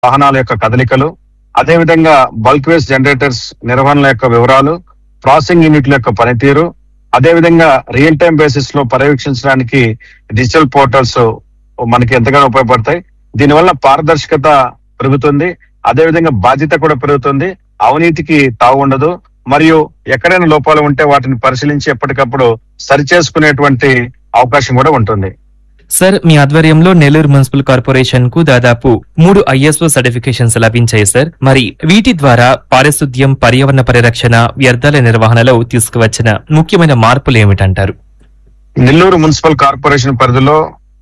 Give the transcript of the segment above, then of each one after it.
వాహనాల యొక్క కదలికలు అదేవిధంగా బల్క్ వేస్ట్ జనరేటర్స్ నిర్వహణల యొక్క వివరాలు ప్రాసెసింగ్ యూనిట్ల యొక్క పనితీరు అదేవిధంగా రియల్ టైం బేసిస్ లో పర్యవేక్షించడానికి డిజిటల్ పోర్టల్స్ మనకి ఎంతగానో ఉపయోగపడతాయి దీనివల్ల పారదర్శకత పెరుగుతుంది అదేవిధంగా బాధ్యత కూడా పెరుగుతుంది అవినీతికి తావు ఉండదు మరియు ఎక్కడైనా లోపాలు ఉంటే వాటిని పరిశీలించి ఎప్పటికప్పుడు సరిచేసుకునేటువంటి అవకాశం కూడా ఉంటుంది సార్ మీ ఆధ్వర్యంలో నెల్లూరు మున్సిపల్ కార్పొరేషన్ కు దాదాపు మూడు ఐఎస్ఓ సర్టిఫికేషన్స్ లభించాయి సార్ మరి వీటి ద్వారా పారిశుద్ధ్యం పర్యావరణ పరిరక్షణ వ్యర్థాల నిర్వహణలో తీసుకువచ్చిన ముఖ్యమైన మార్పులు ఏమిటంటారు నెల్లూరు మున్సిపల్ కార్పొరేషన్ పరిధిలో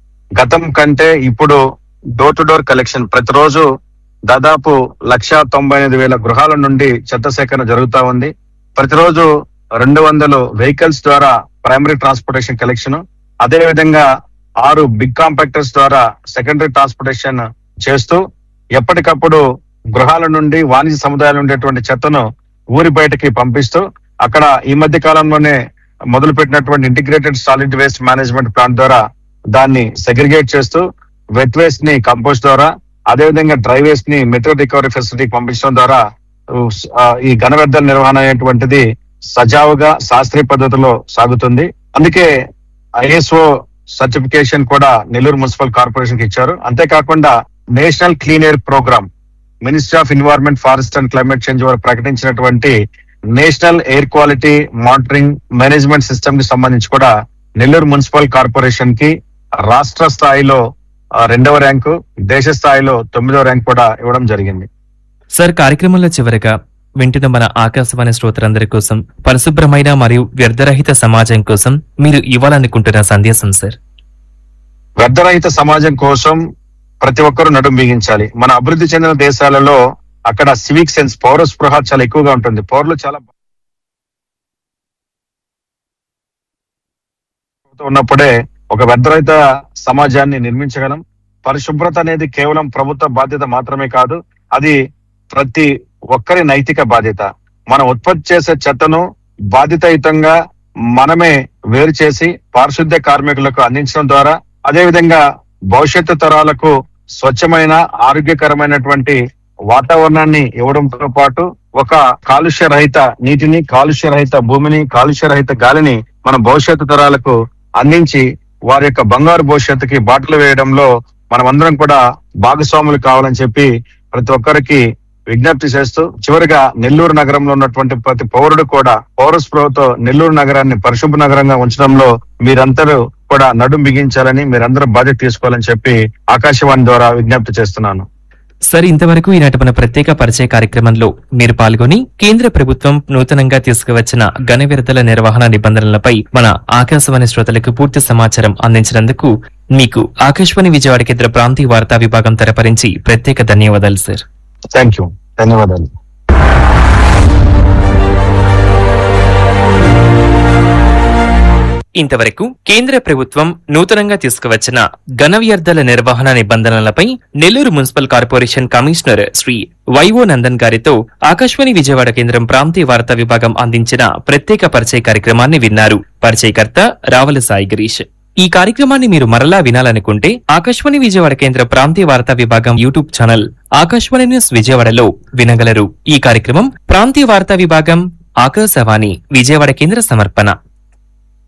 గతం కంటే ఇప్పుడు డోర్ టు డోర్ కలెక్షన్ ప్రతిరోజు దాదాపు లక్ష తొంభై ఎనిమిది వేల గృహాల నుండి చెత్త సేకరణ జరుగుతా ఉంది ప్రతిరోజు రెండు వందలు వెహికల్స్ ద్వారా ప్రైమరీ ట్రాన్స్పోర్టేషన్ కలెక్షన్ అదే విధంగా ఆరు బిగ్ కాంపాక్టర్స్ ద్వారా సెకండరీ ట్రాన్స్పోర్టేషన్ చేస్తూ ఎప్పటికప్పుడు గృహాల నుండి వాణిజ్య సముదాయాలు ఉండేటువంటి చెత్తను ఊరి బయటకి పంపిస్తూ అక్కడ ఈ మధ్య కాలంలోనే మొదలు పెట్టినటువంటి integrated solid waste management plant ద్వారా దాన్ని సెగ్రిగేట్ చేస్తూ వెట్ వేస్ట్ ని కంపోస్ట్ ద్వారా అదేవిధంగా డ్రై వేస్ట్ ని మెట్రో రికవరీ ఫెసిలిటీకి పంపించడం ద్వారా ఆ, ఈ ఘన వ్యర్థాల నిర్వహణ అనేటువంటిది సజావుగా శాస్త్రీయ పద్ధతిలో సాగుతుంది అందుకే ఐఎస్ఓ సర్టిఫికేషన్ కూడా నెల్లూరు మున్సిపల్ కార్పొరేషన్ కి ఇచ్చారు అంతేకాకుండా national clean air programme ministry of environment forest and climate change వారు ప్రకటించినటువంటి national air quality monitoring management system కి సంబంధించి కూడా నెల్లూరు మున్సిపల్ కార్పొరేషన్ కి రాష్ట్ర స్థాయిలో ఆ, రెండవ ర్యాంకు దేశ స్థాయిలో తొమ్మిదవ ర్యాంక్ కూడా ఇవ్వడం జరిగింది సార్ కార్యక్రమంలో చివరగా వింటున్న మన ఆకాశవాణి శ్రోతలందరి కోసం పరిశుభ్రమైన మరియు వ్యర్థరహిత సమాజం కోసం మీరు ఇవ్వాలనుకుంటున్న సందేశం సార్ వ్యర్థరహిత సమాజం కోసం ప్రతి ఒక్కరూ నడుం బిగించాలి మన అభివృద్ధి చెందిన దేశాలలో అక్కడ సివిక్ సెన్స్ పౌర స్పృహ చాలా ఎక్కువగా ఉంటుంది పౌరులు చాలా ఉన్నప్పుడే ఒక వ్యర్థరహిత సమాజాన్ని నిర్మించగలం పరిశుభ్రత అనేది కేవలం ప్రభుత్వ బాధ్యత మాత్రమే కాదు అది ప్రతి ఒక్కరి నైతిక బాధ్యత మనం ఉత్పత్తి చేసే చెత్తను బాధ్యతాయుతంగా మనమే వేరు చేసి పారిశుద్ధ్య కార్మికులకు అందించడం ద్వారా అదే విధంగా భవిష్యత్తు తరాలకు స్వచ్ఛమైన ఆరోగ్యకరమైనటువంటి వాతావరణాన్ని ఇవ్వడంతో పాటు ఒక కాలుష్య రహిత నీటిని కాలుష్య రహిత భూమిని కాలుష్య రహిత గాలిని మన భవిష్యత్తు తరాలకు అందించి వారి యొక్క బంగారు భవిష్యత్తుకి బాటలు వేయడంలో మనమందరం కూడా భాగస్వాములు కావాలని చెప్పి ప్రతి ఒక్కరికి విజ్ఞప్తి చేస్తూ చివరిగా నెల్లూరు నగరంలో ఉన్నటువంటి ప్రతి పౌరుడు కూడా పౌర స్పృహతో నెల్లూరు నగరాన్ని పరిశుభ్ర నగరంగా ఉంచడంలో మీరందరూ కూడా నడుం బిగించాలని మీరందరూ బాధ్యత తీసుకోవాలని చెప్పి ఆకాశవాణి ద్వారా విజ్ఞప్తి చేస్తున్నాను సార్ ఇంతవరకు ఈనాటి మన ప్రత్యేక పరిచయ కార్యక్రమంలో మీరు పాల్గొని కేంద్ర ప్రభుత్వం నూతనంగా తీసుకువచ్చిన ఘన విరతల నిర్వహణ నిబంధనలపై మన ఆకాశవాణి శ్రోతలకు పూర్తి సమాచారం అందించినందుకు మీకు ఆకాశవాణి విజయవాడ కేంద్ర ప్రాంతీయ వార్తా విభాగం తరపరించి ప్రత్యేక ధన్యవాదాలు సార్ థ్యాంక్ యూ ధన్యవాదాలు ఇంతవరకు కేంద్ర ప్రభుత్వం నూతనంగా తీసుకువచ్చిన ఘన వ్యర్థాల నిర్వహణ నిబంధనలపై Nellore municipal corporation commissioner Shri వైవో నందన్ గారితో ఆకాశవాణి విజయవాడ కేంద్రం ప్రాంతీయ వార్తా విభాగం అందించిన ప్రత్యేక పరిచయ కార్యక్రమాన్ని విన్నారు పరిచయకర్త రావల సాయి గిరీష్ ఈ కార్యక్రమాన్ని మీరు మరలా వినాలనుకుంటే ఆకాశవాణి విజయవాడ కేంద్ర ప్రాంతీయ వార్తా విభాగం యూట్యూబ్ ఛానల్ ఆకాశవాణి న్యూస్ విజయవాడలో వినగలరు ఈ కార్యక్రమం ప్రాంతీయ వార్తా విభాగం ఆకాశవాణి విజయవాడ కేంద్ర సమర్పణ